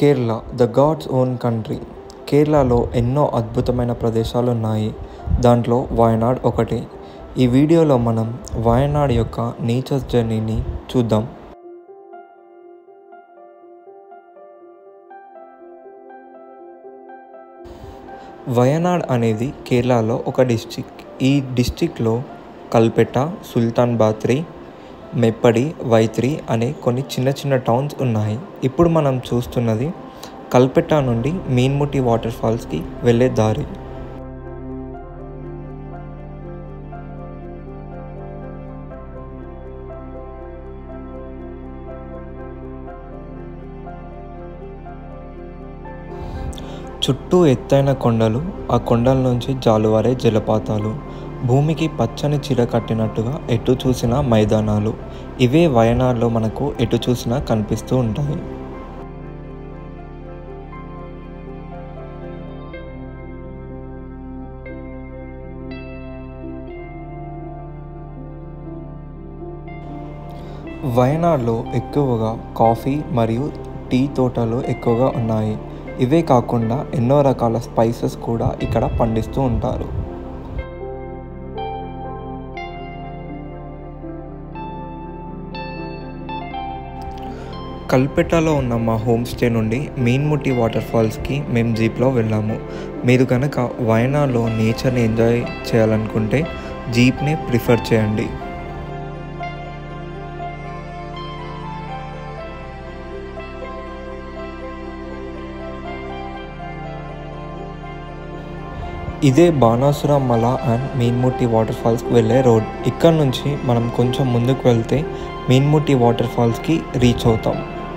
Kerala the god's own country కేరళలో ఎన్నో అద్భుతమైన ప్రదేశాలు ఉన్నాయి దాంట్లో వయనాడ్ ఒకటి ఈ వీడియోలో మనం వయనాడ్ యొక్క నేచర్ జర్నీని చూద్దాం వయనాడ్ అనేది కేరళలో ఒక డిస్టిక్ ఈ డిస్టిక్లో కల్పెట్ట సుల్తాన్ బాత్రి మెప్పడి వైత్రి అనే కొన్ని చిన్న చిన్న టౌన్స్ ఉన్నాయి ఇప్పుడు మనం చూస్తున్నది కల్పెట్ట నుండి మీన్ముటి వాటర్ ఫాల్స్కి వెళ్ళే దారి చుట్టూ ఎత్తైన కొండలు ఆ కొండల నుంచి జాలువారే జలపాతాలు భూమికి పచ్చని చీర కట్టినట్టుగా ఎటు చూసినా మైదానాలు ఇవే వయనాడ్లో మనకు ఎటు చూసినా కనిపిస్తూ ఉంటాయి వయనాడ్లో ఎక్కువగా కాఫీ మరియు టీ తోటలు ఎక్కువగా ఉన్నాయి ఇవే కాకుండా ఎన్నో రకాల స్పైసెస్ కూడా ఇక్కడ పండిస్తూ ఉంటారు కల్పెట్టలో ఉన్న మా హోమ్ స్టే నుండి మీన్ముట్టి వాటర్ ఫాల్స్కి మేము జీప్లో వెళ్ళాము మీరు కనుక వయనాడ్లో నేచర్ని ఎంజాయ్ చేయాలనుకుంటే జీప్ని ప్రిఫర్ చేయండి ఇదే బాణాసుర మల అండ్ మీన్ముట్టి వాటర్ ఫాల్స్కి వెళ్ళే రోడ్ ఇక్కడ నుంచి మనం కొంచెం ముందుకు వెళ్తే మీన్ముట్టి వాటర్ ఫాల్స్కి రీచ్ అవుతాం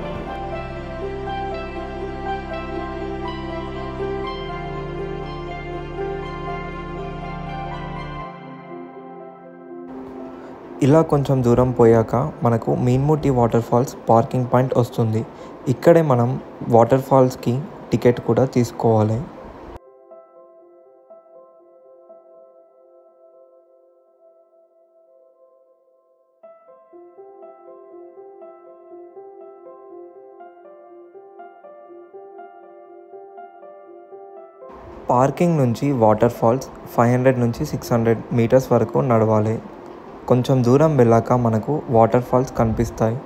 ఇలా కొంచెం దూరం పోయాక మనకు Meenmutty waterfalls parking point వస్తుంది ఇక్కడే మనం వాటర్ ఫాల్స్కి టికెట్ కూడా తీసుకోవాలి పార్కింగ్ నుంచి వాటర్ ఫాల్స్ ఫైవ్ హండ్రెడ్ నుంచి సిక్స్ హండ్రెడ్ మీటర్స్ వరకు నడవాలి కొంచెం దూరం వెళ్ళాక మనకు వాటర్ ఫాల్స్ కనిపిస్తాయి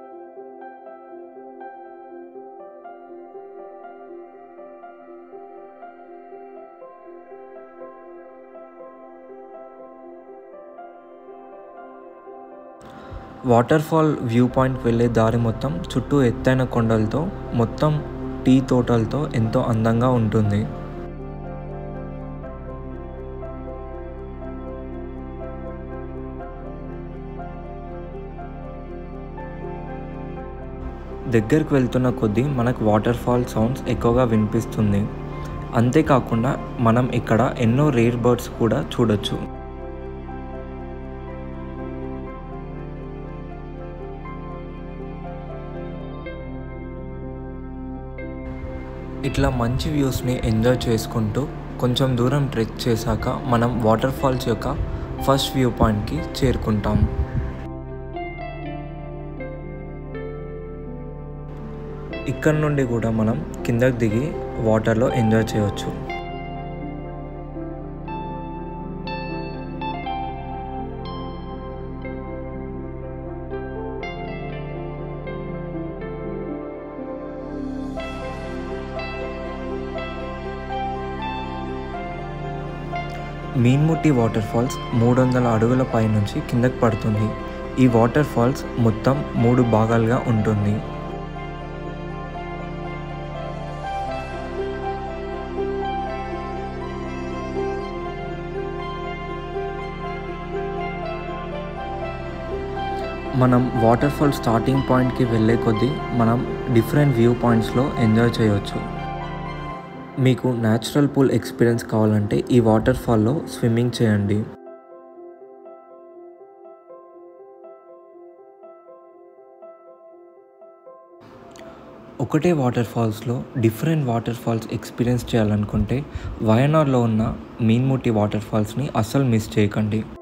వాటర్ ఫాల్ వ్యూ పాయింట్ వెళ్ళే దారి మొత్తం చుట్టూ ఎత్తైన కొండలతో మొత్తం టీ తోటలతో ఎంతో అందంగా ఉంటుంది దగ్గరికి వెళ్తున్న కొద్దీ మనకు వాటర్ ఫాల్ సౌండ్స్ ఎక్కువగా వినిపిస్తుంది అంతేకాకుండా మనం ఇక్కడ ఎన్నో రేర్ బర్డ్స్ కూడా చూడొచ్చు ఇట్లా మంచి వ్యూస్ని ఎంజాయ్ చేసుకుంటూ కొంచెం దూరం ట్రెక్ చేశాక మనం వాటర్ ఫాల్స్ యొక్క ఫస్ట్ వ్యూ పాయింట్కి చేరుకుంటాం ఇక్కడ నుండి కూడా మనం కిందకి దిగి వాటర్లో ఎంజాయ్ చేయవచ్చు మీన్ముట్టి వాటర్ ఫాల్స్ మూడు వందల అడుగుల పై నుంచి కిందకి పడుతుంది ఈ వాటర్ ఫాల్స్ మొత్తం మూడు భాగాలుగా ఉంటుంది మనం వాటర్ ఫాల్ స్టార్టింగ్ పాయింట్కి వెళ్ళే కొద్దీ మనం డిఫరెంట్ వ్యూ పాయింట్స్లో ఎంజాయ్ చేయవచ్చు మీకు న్యాచురల్ పూల్ ఎక్స్పీరియన్స్ కావాలంటే ఈ వాటర్ ఫాల్లో స్విమ్మింగ్ చేయండి ఒకటే వాటర్ ఫాల్స్లో డిఫరెంట్ వాటర్ ఫాల్స్ ఎక్స్పీరియన్స్ చేయాలనుకుంటే వయనాడ్లో ఉన్న మీన్ముట్టి వాటర్ ఫాల్స్ని అస్సలు మిస్ చేయకండి